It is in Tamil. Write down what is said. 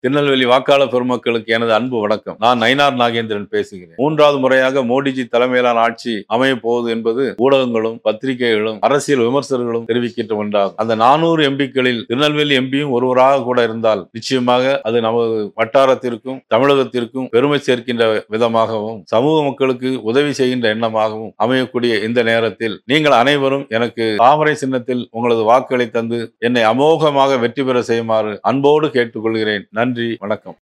திருநெல்வேலி வாக்காளர் பெருமக்களுக்கு எனது அன்பு வணக்கம் நான் நயினார் நாகேந்திரன் பேசுகிறேன் மூன்றாவது முறையாக மோடிஜி தலைமையிலான ஆட்சி அமையப் போகுது என்பது ஊடகங்களும் பத்திரிகைகளும் அரசியல் விமர்சகர்களும் தெரிவிக்கின்ற ஒன்றாகும் அந்த நானூறு எம்பிக்களில் திருநெல்வேலி எம்பியும் ஒருவராக கூட இருந்தால் நிச்சயமாக அது நமது வட்டாரத்திற்கும் தமிழகத்திற்கும் பெருமை சேர்க்கின்ற விதமாகவும் சமூக மக்களுக்கு உதவி செய்கின்ற எண்ணமாகவும் அமையக்கூடிய இந்த நேரத்தில் நீங்கள் அனைவரும் எனக்கு தாமரை சின்னத்தில் உங்களது வாக்குகளை தந்து என்னை அமோகமாக வெற்றி பெற செய்யுமாறு அன்போடு கேட்டுக்கொள்கிறேன் நன்றி வணக்கம்